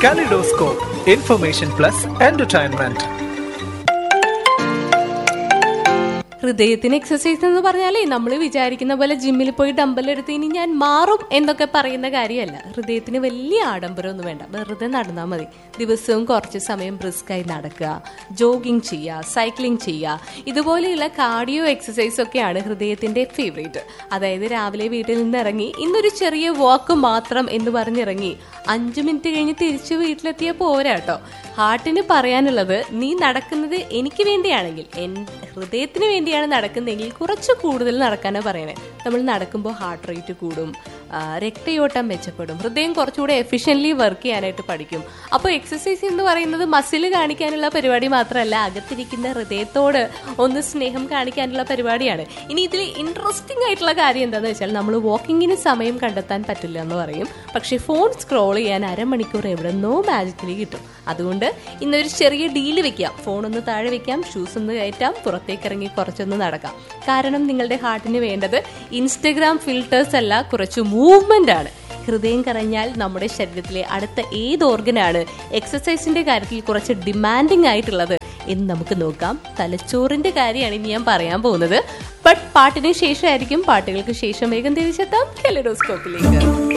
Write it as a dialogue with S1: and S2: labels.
S1: Kaleidoscope, information plus entertainment.
S2: ഹൃദയത്തിന് exercise എന്ന് പറഞ്ഞാലേ നമ്മൾ വിചാരിക്കുന്ന പോലെ ജിമ്മിൽ പോയി ഡമ്പൽ എടുത്ത് ഇനി ഞാൻ മാറും എന്നൊക്കെ പറയുന്ന കാര്യമല്ല ഹൃദയത്തിന് വലിയ ആഡംബരമൊന്നും വേണ്ട വെറുതെ നടന്നാൽ മതി ദിവസവും കുറച്ച് സമയം ബ്രിസ്കായി നടക്കുക ജോഗിങ് ചെയ്യുക സൈക്ലിംഗ് ചെയ്യുക ഇതുപോലെയുള്ള കാർഡിയോ എക്സസൈസ് ഒക്കെയാണ് ഹൃദയത്തിന്റെ ഫേവറേറ്റ് അതായത് രാവിലെ വീട്ടിൽ നിന്ന് ഇറങ്ങി ഇന്നൊരു ചെറിയ വാക്ക് മാത്രം എന്ന് പറഞ്ഞിറങ്ങി അഞ്ചു മിനിറ്റ് കഴിഞ്ഞ് തിരിച്ച് വീട്ടിലെത്തിയ പോരാ കേട്ടോ ഹാർട്ടിന് പറയാനുള്ളത് നീ നടക്കുന്നത് എനിക്ക് വേണ്ടിയാണെങ്കിൽ എൻ ഹൃദയത്തിന് വേണ്ടിയാണ് നടക്കുന്നതെങ്കിൽ കുറച്ച് കൂടുതൽ നടക്കാനാണ് പറയണേ നമ്മൾ നടക്കുമ്പോൾ ഹാർട്ട് റേറ്റ് കൂടും ആ, രക്തയോട്ടം മെച്ചപ്പെടും ഹൃദയം കുറച്ചുകൂടെ എഫിഷ്യൻ്റ്ലി വർക്ക് ചെയ്യാനായിട്ട് പഠിക്കും അപ്പോൾ എക്സസൈസ് എന്ന് പറയുന്നത് മസിൽ കാണിക്കാനുള്ള പരിപാടി മാത്രമല്ല അകത്തിരിക്കുന്ന ഹൃദയത്തോട് ഒന്ന് സ്നേഹം കാണിക്കാനുള്ള പരിപാടിയാണ് ഇനി ഇതിൽ ഇൻട്രസ്റ്റിംഗ് ആയിട്ടുള്ള കാര്യം എന്താണെന്ന് വെച്ചാൽ നമ്മൾ വാക്കിങ്ങിന് സമയം കണ്ടെത്താൻ പറ്റില്ല എന്ന് പറയും പക്ഷേ ഫോൺ സ്ക്രോൾ ചെയ്യാൻ അരമണിക്കൂർ എവിടെ നോ മാജിക്കലി കിട്ടും അതുകൊണ്ട് ഇന്നൊരു ചെറിയ ഡീല് വെക്കാം ഫോൺ ഒന്ന് താഴെ വെക്കാം ഷൂസ് ഒന്ന് കയറ്റാം പുറത്തേക്ക് ഇറങ്ങി കുറച്ചൊന്ന് നടക്കാം കാരണം നിങ്ങളുടെ ഹാർട്ടിന് വേണ്ടത് ഇൻസ്റ്റഗ്രാം ഫിൽറ്റേഴ്സ് അല്ല കുറച്ച് മൂവ്മെന്റ് ആണ് ഹൃദയം കറഞ്ഞാൽ നമ്മുടെ ശരീരത്തിലെ അടുത്ത ഏത് ഓർഗനാണ് എക്സസൈസിന്റെ കാര്യത്തിൽ കുറച്ച് ഡിമാൻഡിങ് ആയിട്ടുള്ളത് എന്ന് നമുക്ക് നോക്കാം തലച്ചോറിന്റെ കാര്യമാണ് ഇനി ഞാൻ പറയാൻ പോകുന്നത് ബട്ട് പാട്ടിന് ശേഷമായിരിക്കും പാട്ടുകൾക്ക് ശേഷം വേഗം തിരിച്ചെത്താം കെലഡോസ്കോപ്പിലേക്ക്